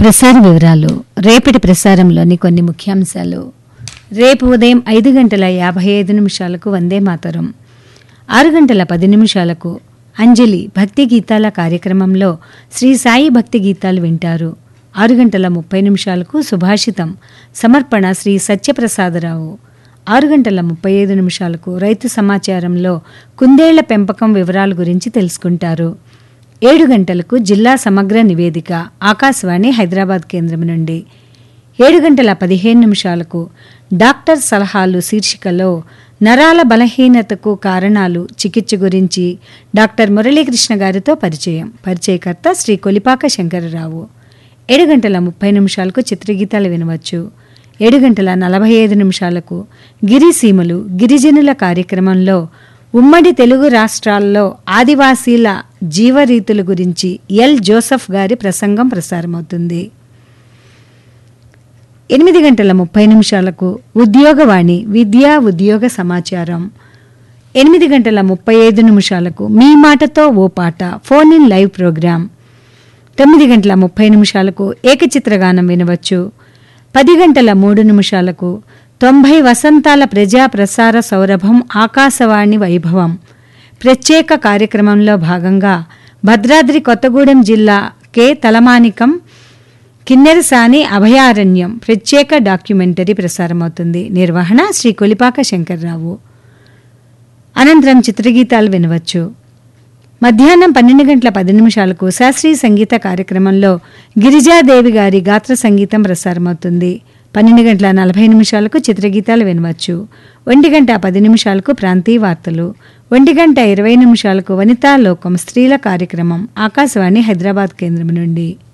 ప్రసార వివరాలు రేపటి ప్రసారంలోని కొన్ని ముఖ్యాంశాలు రేపు ఉదయం ఐదు గంటల యాభై ఐదు నిమిషాలకు వందే మాతరం ఆరు గంటల పది నిమిషాలకు అంజలి భక్తి గీతాల కార్యక్రమంలో శ్రీ సాయి భక్తి గీతాలు వింటారు ఆరు గంటల ముప్పై నిమిషాలకు సుభాషితం సమర్పణ శ్రీ సత్యప్రసాదరావు ఆరు గంటల ముప్పై ఐదు నిమిషాలకు రైతు సమాచారంలో కుందేళ్ల పెంపకం వివరాల గురించి తెలుసుకుంటారు ఏడు గంటలకు జిల్లా సమగ్ర నివేదిక ఆకాశవాణి హైదరాబాద్ కేంద్రం నుండి ఏడు గంటల పదిహేను నిమిషాలకు డాక్టర్ సలహాలు శీర్షికలో నరాల బలహీనతకు కారణాలు చికిత్స గురించి డాక్టర్ మురళీకృష్ణ గారితో పరిచయం పరిచయకర్త శ్రీ కొలిపాక శంకరరావు ఏడు గంటల ముప్పై నిమిషాలకు చిత్రగీతాలు వినవచ్చు ఏడు గంటల నలభై ఐదు నిమిషాలకు గిరిసీమలు గిరిజనుల కార్యక్రమంలో ఉమ్మడి తెలుగు రాష్ట్రాల్లో ఆదివాసీల జీవరీతుల గురించి ఎల్ జోసఫ్ గారి ప్రసంగం ప్రసారమవుతుంది ఎనిమిది గంటల ముప్పై నిమిషాలకు ఉద్యోగవాణి విద్యా ఉద్యోగ సమాచారం ఎనిమిది గంటల ముప్పై ఐదు నిమిషాలకు మీ మాటతో ఓ పాట ఫోన్ ఇన్ లైవ్ ప్రోగ్రాం తొమ్మిది గంటల ముప్పై నిమిషాలకు ఏకచిత్రగానం వినవచ్చు పది గంటల మూడు నిమిషాలకు తొంభై వసంతాల ప్రజా ప్రసార సౌరభం ఆకాశవాణి వైభవం ప్రత్యేక కార్యక్రమంలో భాగంగా భద్రాద్రి కొత్తగూడెం జిల్లా కె తలమానికం కిన్నెరసాని అభయారణ్యం ప్రత్యేక డాక్యుమెంటరీ ప్రసారమవుతుంది నిర్వహణ శ్రీ కొలిపాక శంకర్రావు అనంతరం చిత్రగీతాలు వినవచ్చు మధ్యాహ్నం పన్నెండు గంటల పది నిమిషాలకు శాస్త్రీయ సంగీత కార్యక్రమంలో గిరిజాదేవి గారి గాత్ర సంగీతం ప్రసారమవుతుంది పన్నెండు గంటల నలభై నిమిషాలకు చిత్రగీతాలు వినవచ్చు ఒంటి గంట పది నిమిషాలకు ప్రాంతీయ వార్తలు ఒంటి గంట ఇరవై నిమిషాలకు వనితా లోకం స్త్రీల కార్యక్రమం ఆకాశవాణి హైదరాబాద్ కేంద్రం నుండి